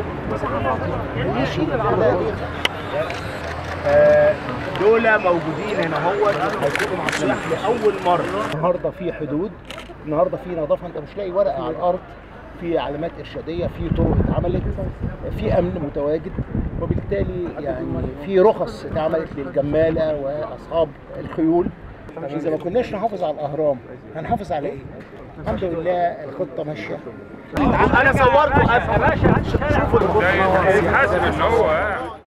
يشيل العربيه دي آه، دول موجودين هنا هو هيكونوا مع السياح لاول مره النهارده في حدود النهارده في نظافه انت مش لاقي ورقه على الارض في علامات ارشاديه في طرق اتعملت في امن متواجد وبالتالي يعني في رخص اتعملت للجماله واصحاب الخيول اذا ما كناش نحافظ على الاهرام هنحافظ على ايه؟ الحمد لله الخطه ماشيه انا صورته قبل شوفوا ده يتحاسب ان هو